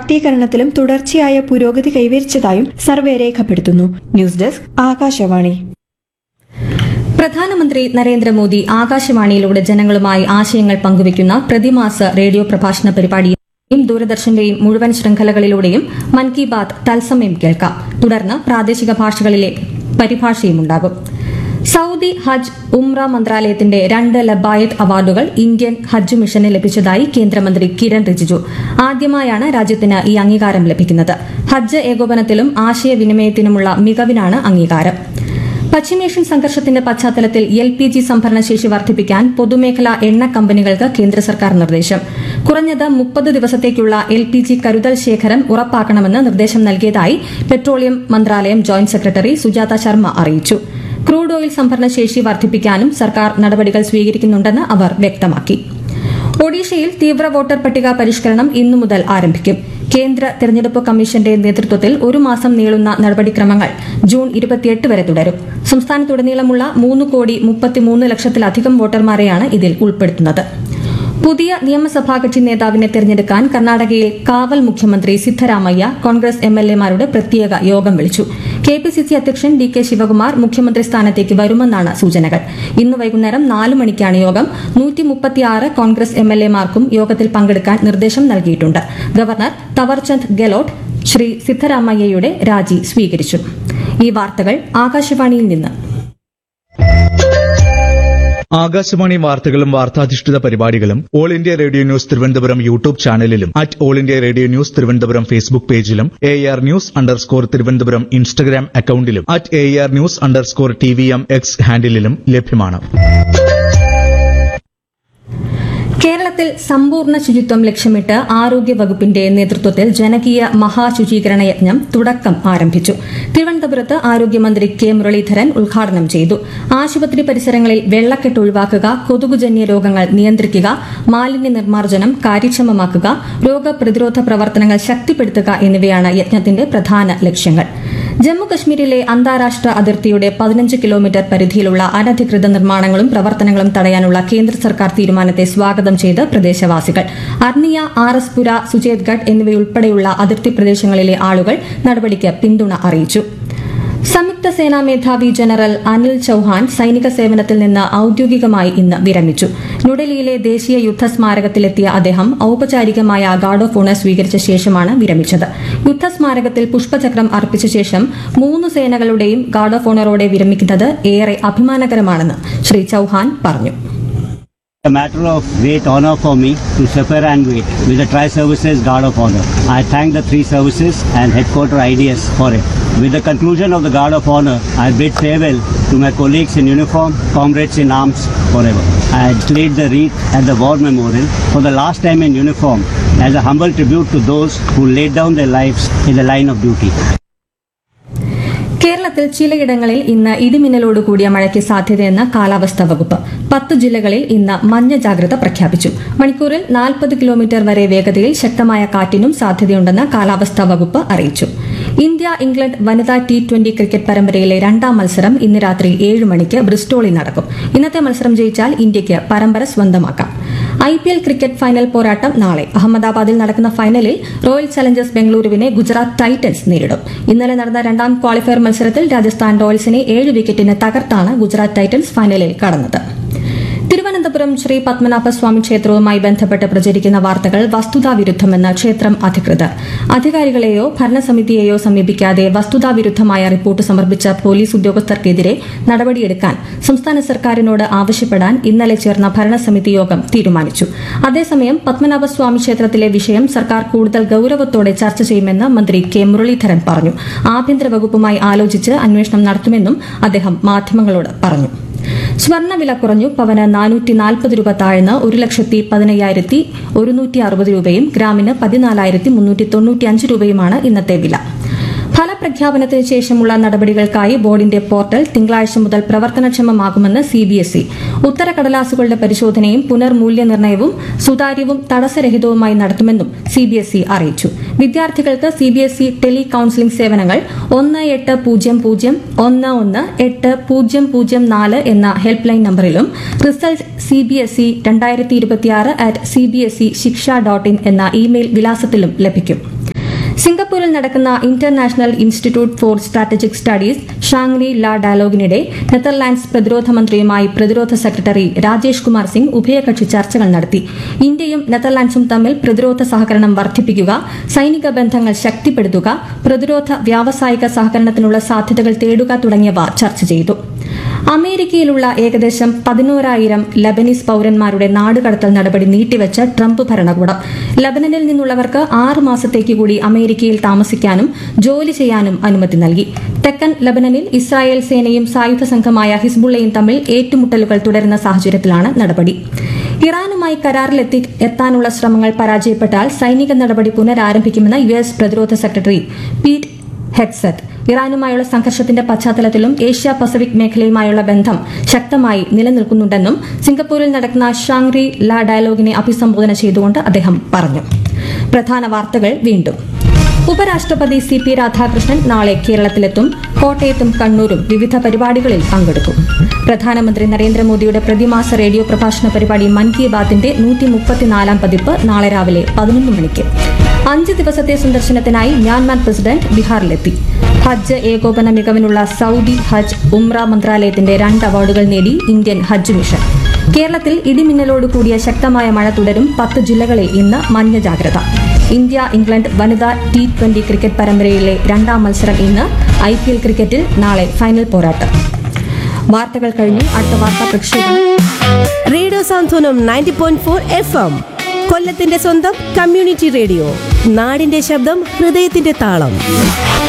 ശാക്തീകരണത്തിലും തുടർച്ചയായ പുരോഗതി കൈവരിച്ചതായും സർവേ രേഖപ്പെടുത്തുന്നു ന്യൂസ് ഡെസ്ക് ആകാശവാണി പ്രധാനമന്ത്രി നരേന്ദ്രമോദി ആകാശവാണിയിലൂടെ ജനങ്ങളുമായി ആശയങ്ങൾ പങ്കുവയ്ക്കുന്ന പ്രതിമാസ റേഡിയോ പ്രഭാഷണ പരിപാടിയും ദൂരദർശന്റെയും മുഴുവൻ ശൃംഖലകളിലൂടെയും മൻ കി ബാത് തത്സമയം കേൾക്കാം തുടർന്ന് പ്രാദേശിക ഭാഷകളിലെ പരിഭാഷയുമുണ്ടാകും സൌദി ഹജ്ജ് ഉംറ മന്ത്രാലയത്തിന്റെ രണ്ട് ലബായത്ത് അവാർഡുകൾ ഇന്ത്യൻ ഹജ്ജ് മിഷന് ലഭിച്ചതായി കേന്ദ്രമന്ത്രി കിരൺ റിജിജു ആദ്യമായാണ് രാജ്യത്തിന് ഈ അംഗീകാരം ലഭിക്കുന്നത് ഹജ്ജ് ഏകോപനത്തിലും ആശയവിനിമയത്തിനുമുള്ള മികവിനാണ് അംഗീകാരം പശ്ചിമേഷ്യൻ സംഘർഷത്തിന്റെ പശ്ചാത്തലത്തിൽ എൽ പി ജി സംഭരണശേഷി വർദ്ധിപ്പിക്കാൻ പൊതുമേഖലാ എണ്ണ കമ്പനികൾക്ക് കേന്ദ്ര സർക്കാർ നിർദ്ദേശം കുറഞ്ഞത് മുപ്പത് ദിവസത്തേക്കുള്ള എൽ പി ജി കരുതൽ ശേഖരം ഉറപ്പാക്കണമെന്ന് നിർദ്ദേശം നൽകിയതായി പെട്രോളിയം മന്ത്രാലയം ജോയിന്റ് സെക്രട്ടറി സുജാത ശർമ്മ അറിയിച്ചു ക്രൂഡ് ഓയിൽ സംഭരണശേഷി വർദ്ധിപ്പിക്കാനും സർക്കാർ നടപടികൾ സ്വീകരിക്കുന്നുണ്ടെന്ന് അവർ വ്യക്തമാക്കി ഒഡീഷയിൽ തീവ്ര വോട്ടർ പട്ടിക പരിഷ്കരണം ഇന്നു മുതൽ ആരംഭിക്കും കേന്ദ്ര തെരഞ്ഞെടുപ്പ് കമ്മീഷന്റെ നേതൃത്വത്തിൽ ഒരു മാസം നീളുന്ന നടപടിക്രമങ്ങൾ ജൂൺ ഇരുപത്തിയെട്ട് വരെ തുടരും സംസ്ഥാനത്തുടനീളമുള്ള മൂന്ന് കോടി മുപ്പത്തിമൂന്ന് ലക്ഷത്തിലധികം വോട്ടർമാരെയാണ് ഇതിൽ ഉൾപ്പെടുത്തുന്നത് പുതിയ നിയമസഭാ കക്ഷി നേതാവിനെ തെരഞ്ഞെടുക്കാൻ കർണാടകയിൽ കാവൽ മുഖ്യമന്ത്രി സിദ്ധരാമയ്യ കോൺഗ്രസ് എം എൽ എമാരുടെ പ്രത്യേക യോഗം വിളിച്ചു കെ പി സി സി അധ്യക്ഷൻ ഡി കെ ശിവകുമാർ മുഖ്യമന്ത്രി സ്ഥാനത്തേക്ക് വരുമെന്നാണ് സൂചനകൾ ഇന്ന് വൈകുന്നേരം നാല് മണിക്കാണ് യോഗം നൂറ്റി മുപ്പത്തിയാറ് കോൺഗ്രസ് എം എൽ എമാർക്കും യോഗത്തിൽ പങ്കെടുക്കാൻ നിർദ്ദേശം നൽകിയിട്ടുണ്ട് ഗവർണർ തവർചന്ദ് ഗെലോട്ട് ശ്രീ സിദ്ധരാമയ്യയുടെ രാജി സ്വീകരിച്ചു ഈ വാർത്തകൾ ആകാശവാണിയിൽ നിന്ന് ആകാശവാണി വാർത്തകളും വാർത്താധിഷ്ഠിത പരിപാടികളും all India radio news Thiruvananthapuram YouTube ചാനലിലും at all India radio news Thiruvananthapuram Facebook പേജിലും A R news underscore Thiruvananthapuram Instagram അക്കൌണ്ടിലും at A R news underscore T V M X ഹാൻഡിലും ലഭ്യമാണ് കേരളത്തിൽ സമ്പൂർണ്ണ ശുചിത്വം ലക്ഷ്യമിട്ട് ആരോഗ്യ വകുപ്പിന്റെ നേതൃത്വത്തിൽ ജനകീയ മഹാശുചീകരണ യജ്ഞം തുടക്കം ആരംഭിച്ചു തിരുവനന്തപുരത്ത് ആരോഗ്യമന്ത്രി കെ മുരളീധരൻ ഉദ്ഘാടനം ചെയ്തു ആശുപത്രി പരിസരങ്ങളിൽ വെള്ളക്കെട്ട് ഒഴിവാക്കുക കൊതുകുജന്യ രോഗങ്ങൾ നിയന്ത്രിക്കുക മാലിന്യ നിർമ്മാർജ്ജനം കാര്യക്ഷമമാക്കുക രോഗപ്രതിരോധ പ്രവർത്തനങ്ങൾ ശക്തിപ്പെടുത്തുക എന്നിവയാണ് യജ്ഞത്തിന്റെ പ്രധാന ലക്ഷ്യങ്ങൾ ജമ്മുകശ്മീരിലെ അന്താരാഷ്ട്ര അതിർത്തിയുടെ പതിനഞ്ച് കിലോമീറ്റർ പരിധിയിലുള്ള അനധികൃത നിർമ്മാണങ്ങളും പ്രവർത്തനങ്ങളും തടയാനുള്ള കേന്ദ്ര സർക്കാർ തീരുമാനത്തെ സ്വാഗതം ചെയ്ത് പ്രദേശവാസികൾ അർണിയ ആർ എസ് പുര സുചേത്ഗഡ് എന്നിവയുൾപ്പെടെയുള്ള അതിർത്തി പ്രദേശങ്ങളിലെ ആളുകൾ നടപടിക്ക് പിന്തുണ അറിയിച്ചു സംയുക്ത സേനാ മേധാവി ജനറൽ അനിൽ ചൌഹാൻ സൈനിക സേവനത്തിൽ നിന്ന് ഔദ്യോഗികമായി ഇന്ന് വിരമിച്ചു ന്യൂഡൽഹിയിലെ ദേശീയ യുദ്ധ സ്മാരകത്തിലെത്തിയ അദ്ദേഹം ഔപചാരികമായ ഗാർഡ് ഓഫ് ഓണർ സ്വീകരിച്ച ശേഷമാണ് വിരമിച്ചത് യുദ്ധസ്മാരകത്തിൽ പുഷ്പചക്രം അർപ്പിച്ച ശേഷം മൂന്ന് സേനകളുടെയും ഗാർഡ് ഓഫ് ഓണറോടെ വിരമിക്കുന്നത് ഏറെ അഭിമാനകരമാണെന്ന് ശ്രീ ചൌഹാൻ പറഞ്ഞു A matter of great honor for me to suffer and wait with the Tri-Services Guard of Honor. I thank the three services and headquarter IDS for it. With the conclusion of the Guard of Honor, I bid farewell to my colleagues in uniform, comrades in arms forever. I laid the wreath at the War Memorial for the last time in uniform as a humble tribute to those who laid down their lives in the line of duty. കേരളത്തിൽ ചിലയിടങ്ങളിൽ ഇന്ന് ഇടിമിന്നലോട് കൂടിയ മഴയ്ക്ക് സാധ്യതയെന്ന് കാലാവസ്ഥാ വകുപ്പ് പത്ത് ജില്ലകളിൽ ഇന്ന് മഞ്ഞ ജാഗ്രത പ്രഖ്യാപിച്ചു മണിക്കൂറിൽ നാൽപ്പത് കിലോമീറ്റർ വരെ വേഗതയിൽ ശക്തമായ കാറ്റിനും സാധ്യതയുണ്ടെന്ന് കാലാവസ്ഥാ വകുപ്പ് അറിയിച്ചു ഇന്ത്യ ഇംഗ്ലണ്ട് വനിതാ ടി ട്വന്റി ക്രിക്കറ്റ് പരമ്പരയിലെ രണ്ടാം മത്സരം ഇന്ന് രാത്രി ഏഴ് മണിക്ക് ബ്രിസ്റ്റോളിൽ നടക്കും ഇന്നത്തെ മത്സരം ജയിച്ചാൽ ഇന്ത്യയ്ക്ക് പരമ്പര സ്വന്തമാക്കാം I P L cricket final പോരാട്ടം നാളെ അഹമ്മദാബാദിൽ നടക്കുന്ന ഫൈനലിൽ റോയൽ ചലഞ്ചേഴ്സ് ബംഗളൂരുവിനെ ഗുജറാത്ത് ടൈറ്റൻസ് നേരിടും ഇന്നലെ നടന്ന രണ്ടാം ക്വാളിഫയർ മത്സരത്തിൽ രാജസ്ഥാൻ റോയൽസിനെ ഏഴ് വിക്കറ്റിന് തകർത്താണ് ഗുജറാത്ത് ടൈറ്റൻസ് ഫൈനലിൽ കടന്നത് തിരുവനന്തപുരം ശ്രീ പത്മനാഭസ്വാമി ക്ഷേത്രവുമായി ബന്ധപ്പെട്ട് പ്രചരിക്കുന്ന വാർത്തകൾ വസ്തുതാവിരുദ്ധമെന്ന് ക്ഷേത്രം അധികൃതർ അധികാരികളെയോ ഭരണസമിതിയെയോ സമീപിക്കാതെ വസ്തുതാവിരുദ്ധമായ റിപ്പോർട്ട് സമർപ്പിച്ച പോലീസ് ഉദ്യോഗസ്ഥർക്കെതിരെ നടപടിയെടുക്കാൻ സംസ്ഥാന സർക്കാരിനോട് ആവശ്യപ്പെടാൻ ഇന്നലെ ചേർന്ന ഭരണസമിതി യോഗം തീരുമാനിച്ചു അതേസമയം പത്മനാഭസ്വാമി ക്ഷേത്രത്തിലെ വിഷയം സർക്കാർ കൂടുതൽ ഗൌരവത്തോടെ ചർച്ച ചെയ്യുമെന്ന് മന്ത്രി കെ മുരളീധരൻ പറഞ്ഞു ആഭ്യന്തര വകുപ്പുമായി ആലോചിച്ച് അന്വേഷണം നടത്തുമെന്നും അദ്ദേഹം മാധ്യമങ്ങളോട് പറഞ്ഞു സ്വർണ്ണവില കുറഞ്ഞു പവന് നാനൂറ്റി നാൽപ്പത് രൂപ താഴ്ന്ന് ഒരു ലക്ഷത്തി പതിനയ്യായിരത്തി ഒരുന്നൂറ്റി അറുപത് രൂപയും ഗ്രാമിന് പതിനാലായിരത്തി മുന്നൂറ്റി തൊണ്ണൂറ്റിയഞ്ച് രൂപയുമാണ് ഇന്നത്തെ വില ഫലപ്രഖ്യാപനത്തിന് ശേഷമുള്ള നടപടികൾക്കായി ബോർഡിന്റെ പോർട്ടൽ തിങ്കളാഴ്ച മുതൽ പ്രവർത്തനക്ഷമമാകുമെന്ന് സിബിഎസ്ഇ ഉത്തരക്കടലാസുകളുടെ പരിശോധനയും പുനർമൂല്യനിർണ്ണയവും സുതാര്യവും തടസ്സരഹിതവുമായി നടത്തുമെന്നും സിബിഎസ്ഇ അറിയിച്ചു വിദ്യാർത്ഥികൾക്ക് സിബിഎസ്ഇ ടെലി കൌൺസിലിംഗ് സേവനങ്ങൾ ഒന്ന് എട്ട് പൂജ്യം പൂജ്യം ഒന്ന് ഒന്ന് എട്ട് പൂജ്യം പൂജ്യം നാല് എന്ന ഹെൽപ്പ് ലൈൻ നമ്പറിലും റിസൾട്ട് സിബിഎസ്ഇ രണ്ടായിരത്തി ഇരുപത്തിയാറ് at CBSE shiksha dot in എന്ന ഇമെയിൽ വിലാസത്തിലും ലഭിക്കും സിംഗപ്പൂരിൽ നടക്കുന്ന international institute for strategic studies Shangri La ഡയലോഗിനിടെ നെതർലാൻഡ്സ് പ്രതിരോധ മന്ത്രിയുമായി പ്രതിരോധ സെക്രട്ടറി രാജേഷ് കുമാർ സിംഗ് ഉഭയകക്ഷി ചർച്ചകൾ നടത്തി ഇന്ത്യയും നെതർലാൻഡ്സും തമ്മിൽ പ്രതിരോധ സഹകരണം വർദ്ധിപ്പിക്കുക സൈനിക ബന്ധങ്ങൾ ശക്തിപ്പെടുത്തുക പ്രതിരോധ വ്യാവസായിക സഹകരണത്തിനുള്ള സാധ്യതകൾ തേടുക തുടങ്ങിയവ ചർച്ച ചെയ്തു അമേരിക്കയിലുള്ള ഏകദേശം പതിനോരായിരം ലബനീസ് പൌരന്മാരുടെ നാടുകടത്തൽ നടപടി നീട്ടിവെച്ച ട്രംപ് ഭരണകൂടം ലബനനിൽ നിന്നുള്ളവർക്ക് ആറ് മാസത്തേക്ക് കൂടി അമേരിക്കയിൽ താമസിക്കാനും ജോലി ചെയ്യാനും അനുമതി നൽകി തെക്കൻ ലബനനിൽ ഇസ്രായേൽ സേനയും സായുധ സംഘമായ ഹിസ്ബുള്ളയും തമ്മിൽ ഏറ്റുമുട്ടലുകൾ തുടരുന്ന സാഹചര്യത്തിലാണ് നടപടി ഇറാനുമായി കരാറിലെത്തി എത്താനുള്ള ശ്രമങ്ങൾ പരാജയപ്പെട്ടാൽ സൈനിക നടപടി പുനരാരംഭിക്കുമെന്ന് യു എസ് പ്രതിരോധ സെക്രട്ടറി പീറ്റ് ഹെക്സറ്റ് ഇറാനുമായുള്ള സംഘർഷത്തിന്റെ പശ്ചാത്തലത്തിലും ഏഷ്യ പസഫിക് മേഖലയുമായുള്ള ബന്ധം ശക്തമായി നിലനിൽക്കുന്നുണ്ടെന്നും സിംഗപ്പൂരിൽ നടക്കുന്ന ഷാങ്റി ലാ ഡയലോഗിനെ അഭിസംബോധന ചെയ്തുകൊണ്ട് അദ്ദേഹം പറഞ്ഞു പ്രധാന വാർത്തകൾ വീണ്ടും ഉപരാഷ്ട്രപതി സി പി രാധാകൃഷ്ണൻ നാളെ കേരളത്തിലെത്തും കോട്ടയത്തും കണ്ണൂരും വിവിധ പരിപാടികളിൽ പങ്കെടുക്കും പ്രധാനമന്ത്രി നരേന്ദ്രമോദിയുടെ പ്രതിമാസ റേഡിയോ പ്രഭാഷണ പരിപാടി മൻ കി ബാത്തിന്റെ നൂറ്റി മുപ്പത്തിനാലാം പതിപ്പ് നാളെ രാവിലെ പതിനൊന്ന് മണിക്ക് അഞ്ച് ദിവസത്തെ സന്ദർശനത്തിനായി മ്യാൻമാർ പ്രസിഡന്റ് ബീഹാറിലെത്തി ഹജ്ജ് ഏകോപന മികവിനുള്ള സൌദി ഹജ്ജ് ഉംറ മന്ത്രാലയത്തിന്റെ രണ്ട് അവാർഡുകൾ നേടി ഇന്ത്യൻ ഹജ്ജ് മിഷൻ കേരളത്തിൽ ഇടിമിന്നലോട് കൂടിയ ശക്തമായ മഴ തുടരും പത്ത് ജില്ലകളിൽ ഇന്ന് മഞ്ഞ ജാഗ്രത ഇന്ത്യ ഇംഗ്ലണ്ട് വനിതാ ടി ട്വന്റി ക്രിക്കറ്റ് പരമ്പരയിലെ രണ്ടാം മത്സരം ഇന്ന് ഐ പി എൽ ക്രിക്കറ്റിൽ നാളെ ഫൈനൽ പോരാട്ടം വാർത്തകൾ കഴിഞ്ഞു അടുത്ത വാർത്താ പ്രക്ഷേപണം radio Santhwanam ninety point four F M കൊല്ലത്തിന്റെ സ്വന്തം കമ്മ്യൂണിറ്റി റേഡിയോ നാടിന്റെ ശബ്ദം ഹൃദയത്തിന്റെ താളം